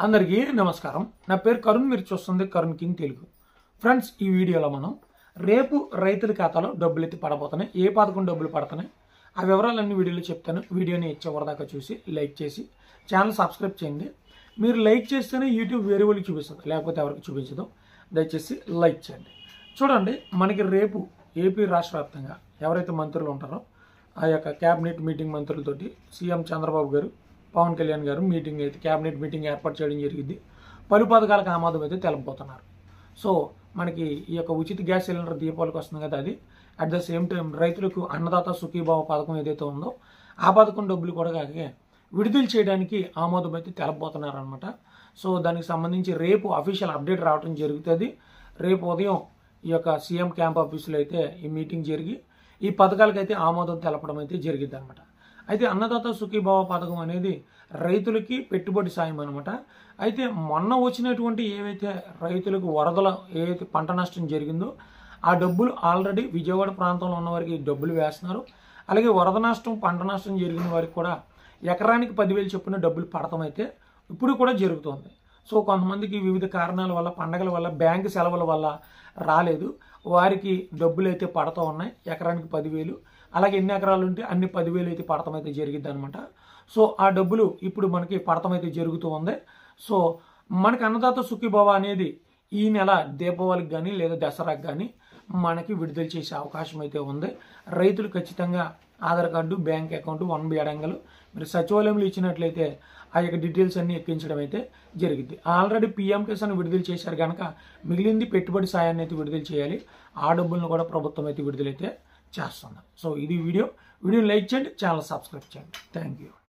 అందరికీ నమస్కారం నా పేరు కరుణ్ మీరు చూస్తుంది కరుణ్ కింగ్ తెలుగు ఫ్రెండ్స్ ఈ వీడియోలో మనం రేపు రైతుల ఖాతాలో డబ్బులు ఎత్తి పడబోతున్నాయి ఏ పథకం డబ్బులు పడుతున్నాయి ఆ వివరాలన్నీ వీడియోలో చెప్తాను వీడియోని చివరిదాకా చూసి లైక్ చేసి ఛానల్ సబ్స్క్రైబ్ చేయండి మీరు లైక్ చేస్తేనే యూట్యూబ్ వేరే వాళ్ళకి చూపిస్తుంది లేకపోతే ఎవరికి చూపించదు దయచేసి లైక్ చేయండి చూడండి మనకి రేపు ఏపీ రాష్ట్ర వ్యాప్తంగా ఎవరైతే మంత్రులు ఉంటారో ఆ యొక్క క్యాబినెట్ మీటింగ్ మంత్రులతోటి సీఎం చంద్రబాబు గారు పవన్ కళ్యాణ్ గారు మీటింగ్ అయితే క్యాబినెట్ మీటింగ్ ఏర్పాటు చేయడం జరిగింది పలు పథకాలకు ఆమోదం అయితే తెలపబోతున్నారు సో మనకి ఈ యొక్క ఉచిత గ్యాస్ సిలిండర్ దీపావళికి వస్తుంది కదా అది అట్ ద సేమ్ టైం రైతులకు అన్నదాత సుఖీభావ పథకం ఏదైతే ఉందో ఆ పథకం డబ్బులు కూడా కాక విడుదల చేయడానికి ఆమోదం అయితే తెలపబోతున్నారు అనమాట సో దానికి సంబంధించి రేపు అఫీషియల్ అప్డేట్ రావడం జరుగుతుంది రేపు ఉదయం ఈ యొక్క సీఎం క్యాంప్ ఆఫీసులో అయితే ఈ మీటింగ్ జరిగి ఈ పథకాలకైతే ఆమోదం తెలపడం అయితే జరిగింది అనమాట అయితే అన్నదాత సుఖీభావ పథకం అనేది రైతులకి పెట్టుబడి సాయం అనమాట అయితే మొన్న వచ్చినటువంటి ఏవైతే రైతులకు వరదల ఏవైతే పంట నష్టం జరిగిందో ఆ డబ్బులు ఆల్రెడీ విజయవాడ ప్రాంతంలో ఉన్న వారికి డబ్బులు వేస్తున్నారు అలాగే వరద నష్టం పంట నష్టం జరిగిన వారికి కూడా ఎకరానికి పదివేలు చొప్పున డబ్బులు పడటం అయితే ఇప్పుడు కూడా జరుగుతుంది సో కొంతమందికి వివిధ కారణాల వల్ల పండగల వల్ల బ్యాంకు సెలవుల వల్ల రాలేదు వారికి డబ్బులు అయితే పడతా ఉన్నాయి ఎకరానికి పదివేలు అలాగే ఎన్ని ఎకరాలు ఉంటే అన్ని పదివేలు అయితే పడటం అయితే జరిగింది అనమాట సో ఆ డబ్బులు ఇప్పుడు మనకి పడటం అయితే జరుగుతూ ఉంది సో మనకి అన్నదాత సుఖీభవ అనేది ఈ నెల దీపావళికి కానీ లేదా దసరాకి కానీ మనకి విడుదల చేసే అవకాశం అయితే ఉంది రైతులు ఖచ్చితంగా Aadhaar card bank account one B అడంగలు మీరు సచివాలయంలో ఇచ్చినట్లయితే ఆ యొక్క డీటెయిల్స్ అన్ని ఎక్కించడం అయితే జరిగింది ఆల్రెడీ పీఎం కిసాన్ విడుదల చేశారు కనుక మిగిలింది పెట్టుబడి సాయాన్ని అయితే విడుదల చేయాలి ఆ డబ్బులను కూడా ప్రభుత్వం అయితే విడుదలైతే చేస్తుంది సో ఇది వీడియో వీడియోని లైక్ చేయండి ఛానల్ సబ్స్క్రైబ్ చేయండి థ్యాంక్ యూ